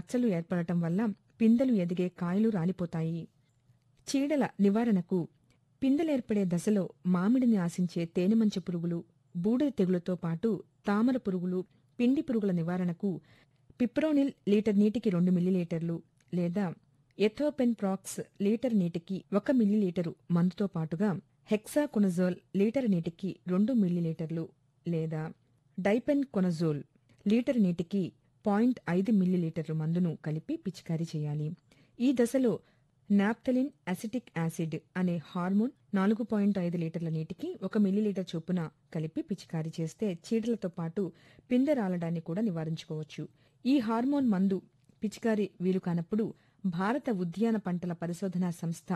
మచ్చలు ఏర్పడటం వల్ల పిందెలు ఎదిగే కాయలు రాలిపోతాయి చీడల నివారణకు పిందెలేర్పడే దశలో మామిడిని ఆశించే తేనెమంచ పురుగులు బూడిద తెగులతో పాటు తామర పురుగులు పిండి పురుగుల నివారణకు పిప్రోనిల్ లీటర్ నీటికి రెండు మిల్లీలీటర్లు లేదా ఎథోపెన్ ప్రాక్స్ లీటర్ నీటికి ఒక మిల్లీలీటరు మందుతో పాటుగా హెక్సాకొనజోల్ లీటర్ నీటికి రెండు మిల్లీలీటర్లు లేదా డైపెన్ కొనజోల్ లీటర్ నీటికి పాయింట్ ఐదు మిల్లీలీటర్లు మందును కలిపి పిచికారీ చేయాలి ఈ దశలో నాప్థలిన్ అసిటిక్ యాసిడ్ అనే హార్మోన్ నాలుగు పాయింట్ ఐదు లీటర్ల నీటికి ఒక మిల్లీలీటర్ చొప్పున కలిపి పిచికారీ చేస్తే చీడలతో పాటు పిందె రాలడాన్ని కూడా నివారించుకోవచ్చు ఈ హార్మోన్ మందు పిచికారీ వీలు కానప్పుడు భారత ఉద్యాన పంటల పరిశోధనా సంస్థ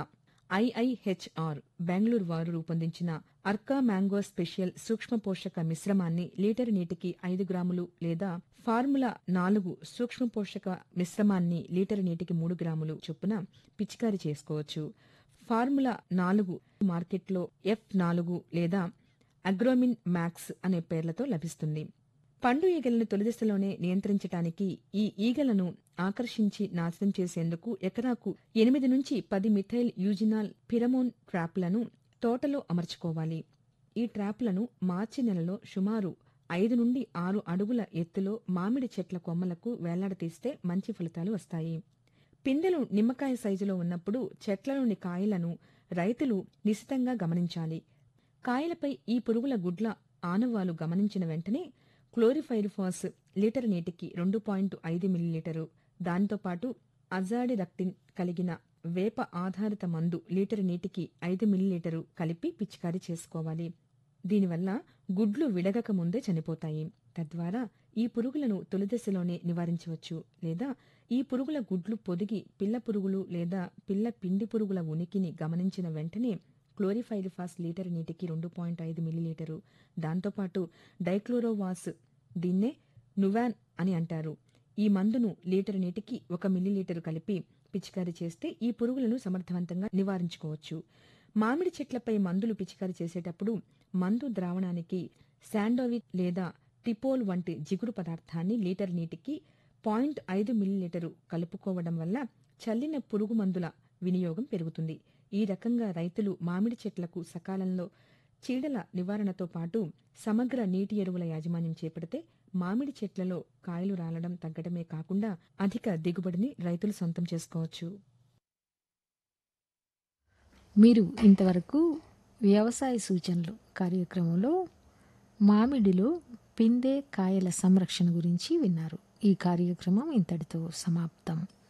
ఐఐహెచ్ఆర్ బెంగళూరు వారు రూపొందించిన అర్కా మ్యాంగో స్పెషల్ సూక్ష్మ పోషక మిశ్రమాన్ని లీటర్ నీటికి ఐదు గ్రాములు లేదా ఫార్ములా నాలుగు సూక్ష్మ పోషక మిశ్రమాన్ని లీటర్ నీటికి మూడు గ్రాములు చొప్పున పిచికారీ చేసుకోవచ్చు ఫార్ములా నాలుగు మార్కెట్లో ఎఫ్ నాలుగు లేదా అగ్రోమిన్ మ్యాక్స్ అనే పేర్లతో లభిస్తుంది పండు ఈగలను తొలిదశలోనే నియంత్రించటానికి ఈ ఈగలను ఆకర్షించి నాశనం చేసేందుకు ఎకరాకు ఎనిమిది నుంచి పది మిథైల్ యూజినాల్ పిరమోన్ ట్రాప్లను తోటలో అమర్చుకోవాలి ఈ ట్రాప్లను మార్చి నెలలో సుమారు ఐదు నుండి ఆరు అడుగుల ఎత్తులో మామిడి చెట్ల కొమ్మలకు వేలాడదీస్తే మంచి ఫలితాలు వస్తాయి పిందెలు నిమ్మకాయ సైజులో ఉన్నప్పుడు చెట్లలోని కాయలను రైతులు నిశితంగా గమనించాలి కాయలపై ఈ పురుగుల గుడ్ల ఆనవాలు గమనించిన వెంటనే క్లోరిఫైరిఫాస్ లీటర్ నీటికి రెండు పాయింట్ ఐదు మిల్లీలీటరు దాంతోపాటు అజాడిరక్టిన్ కలిగిన వేప ఆధారిత మందు లీటర్ నీటికి ఐదు మిల్లీలీటరు కలిపి పిచికారీ చేసుకోవాలి దీనివల్ల గుడ్లు విడగక ముందే చనిపోతాయి తద్వారా ఈ పురుగులను తొలిదశలోనే నివారించవచ్చు లేదా ఈ పురుగుల గుడ్లు పొదిగి పిల్ల పురుగులు లేదా పిల్ల పిండి పురుగుల ఉనికిని గమనించిన వెంటనే క్లోరిఫైరిఫాస్ లీటర్ నీటికి రెండు పాయింట్ ఐదు మిల్లీలీటరు దాంతోపాటు డైక్లోరోవాస్ దీన్నే నువాన్ అని అంటారు ఈ మందును లీటర్ నీటికి ఒక మిల్లీలీటరు కలిపి పిచికారీ చేస్తే ఈ పురుగులను సమర్థవంతంగా నివారించుకోవచ్చు మామిడి చెట్లపై మందులు పిచికారీ చేసేటప్పుడు మందు ద్రావణానికి శాండోవిక్ లేదా టిపోల్ వంటి జిగురు పదార్థాన్ని లీటర్ నీటికి పాయింట్ ఐదు మిల్లీలీటరు కలుపుకోవడం వల్ల చల్లిన పురుగు మందుల వినియోగం పెరుగుతుంది ఈ రకంగా రైతులు మామిడి చెట్లకు సకాలంలో చీడల నివారణతో పాటు సమగ్ర నీటి ఎరువుల యాజమాన్యం చేపడితే మామిడి చెట్లలో కాయలు రాలడం తగ్గడమే కాకుండా అధిక దిగుబడిని రైతులు సొంతం చేసుకోవచ్చు మీరు ఇంతవరకు వ్యవసాయ సూచనలు కార్యక్రమంలో మామిడిలో పిందె కాయల సంరక్షణ గురించి విన్నారు ఈ కార్యక్రమం ఇంతటితో సమాప్తం